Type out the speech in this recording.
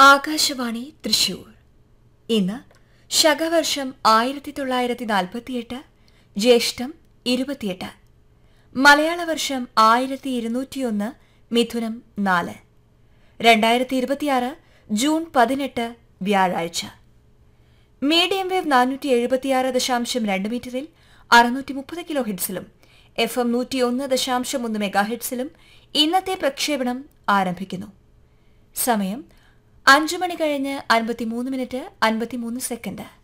ആകാശവാണി തൃശൂർ ഇന്ന് ശകവർഷം ആയിരത്തി തൊള്ളായിരത്തി നാൽപ്പത്തിയെട്ട് ജ്യേഷ്ഠം ഇരുപത്തിയെട്ട് മലയാള വർഷം ആയിരത്തി ഇരുന്നൂറ്റിയൊന്ന് മിഥുനം നാല് രണ്ടായിരത്തി ഇരുപത്തിയാറ് ജൂൺ പതിനെട്ട് വ്യാഴാഴ്ച മീഡിയം വേവ് നാനൂറ്റി എഴുപത്തിയാറ് ദശാംശം രണ്ട് മീറ്ററിൽ അറുന്നൂറ്റി മുപ്പത് കിലോ ഹെഡ്സിലും എഫ് എം നൂറ്റിയൊന്ന് ദശാംശം ഒന്ന് മെഗാ ഹെഡ്സിലും ഇന്നത്തെ പ്രക്ഷേപണം ആരംഭിക്കുന്നു സമയം അഞ്ചു മണി കഴിഞ്ഞ് അൻപത്തിമൂന്ന് മിനിറ്റ് അൻപത്തിമൂന്ന് സെക്കൻഡ്